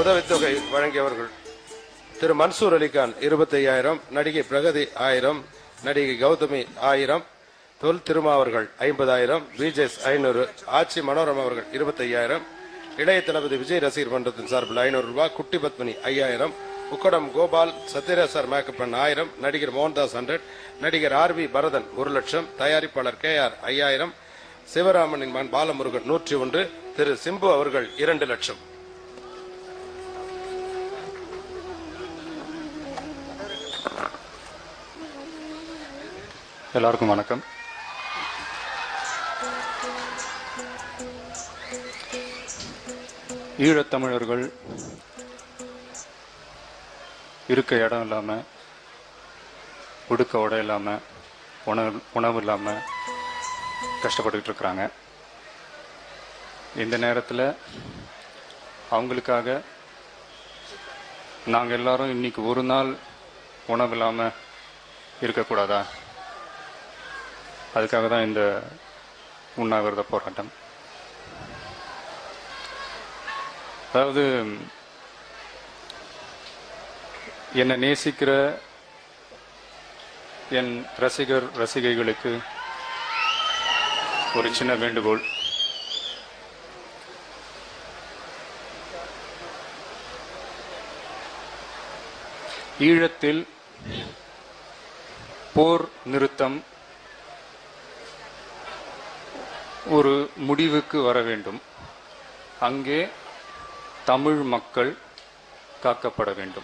உதவித்தொகை வழங்கியவர்கள் திரு மன்சூர் அலிகான் இருபத்தி ஐயாயிரம் நடிகை பிரகதி ஆயிரம் நடிகை கௌதமி ஆயிரம் தொல் திருமா அவர்கள் ஐம்பதாயிரம் விஜேஸ் ஐநூறு ஆட்சி மனோரமா அவர்கள் இருபத்தி ஐயாயிரம் இளைய தளபதி விஜய் ரசிகர் மன்றத்தின் சார்பில் ஐநூறு ரூபாய் குட்டி பத்மினி ஐயாயிரம் உக்கடம் கோபால் சத்யராஜ் சார் மேக்கப் பண்ண ஆயிரம் நடிகர் மோகன்தாஸ் ஹண்ட்ரட் நடிகர் ஆர் வி பரதன் ஒரு லட்சம் தயாரிப்பாளர் கே ஆர் ஐயாயிரம் சிவராமனின் மகன் பாலமுருகன் நூற்றி ஒன்று திரு சிம்பு அவர்கள் இரண்டு லட்சம் எல்லாருக்கும் வணக்கம் ஈழத்தமிழர்கள் இருக்க இடம் இல்லாம உடுக்க உடை இல்லாம உணவு உணவு இல்லாம கஷ்டப்பட்டுக்கிட்டு இருக்கிறாங்க இந்த நேரத்தில் அவங்களுக்காக நாங்கள் எல்லாரும் இன்னைக்கு ஒரு நாள் உணவு இல்லாமல் இருக்கக்கூடாதா அதுக்காக தான் இந்த உண்ணாவிரத போராட்டம் அதாவது என்னை நேசிக்கிற என் ரசிகர் ரசிகைகளுக்கு ஒரு சின்ன வேண்டுகோள் ஈழத்தில் போர் நிறுத்தம் ஒரு முடிவுக்கு வர வேண்டும் அங்கே தமிழ் மக்கள் காக்கப்பட வேண்டும்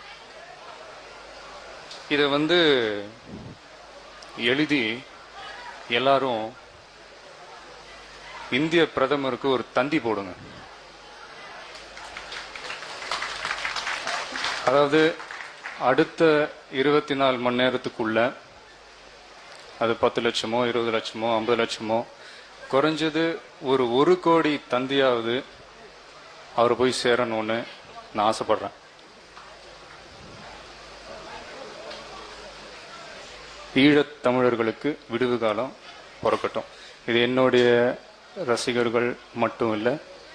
இதை வந்து எழுதி எல்லாரும் இந்திய பிரதமருக்கு ஒரு தந்தி போடுங்க அதாவது அடுத்த இருபத்தி நாலு மணி நேரத்துக்குள்ள அது பத்து லட்சமோ இருபது லட்சமோ ஐம்பது லட்சமோ குறைஞ்சது ஒரு ஒரு கோடி தந்தியாவது அவர் போய் சேரணும்னு நான் ஆசைப்படுறேன் ஈழத் தமிழர்களுக்கு விடுவு காலம் பிறக்கட்டும் இது என்னுடைய ரசிகர்கள் மட்டும் இல்லை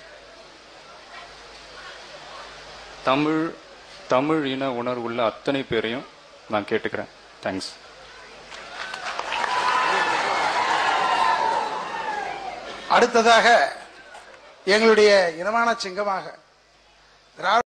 தமிழ் தமிழ் இன உணர்வுள்ள அத்தனை பேரையும் நான் கேட்டுக்கிறேன் தேங்க்ஸ் அடுத்ததாக எங்களுடைய இனமான சிங்கமாக திராவிட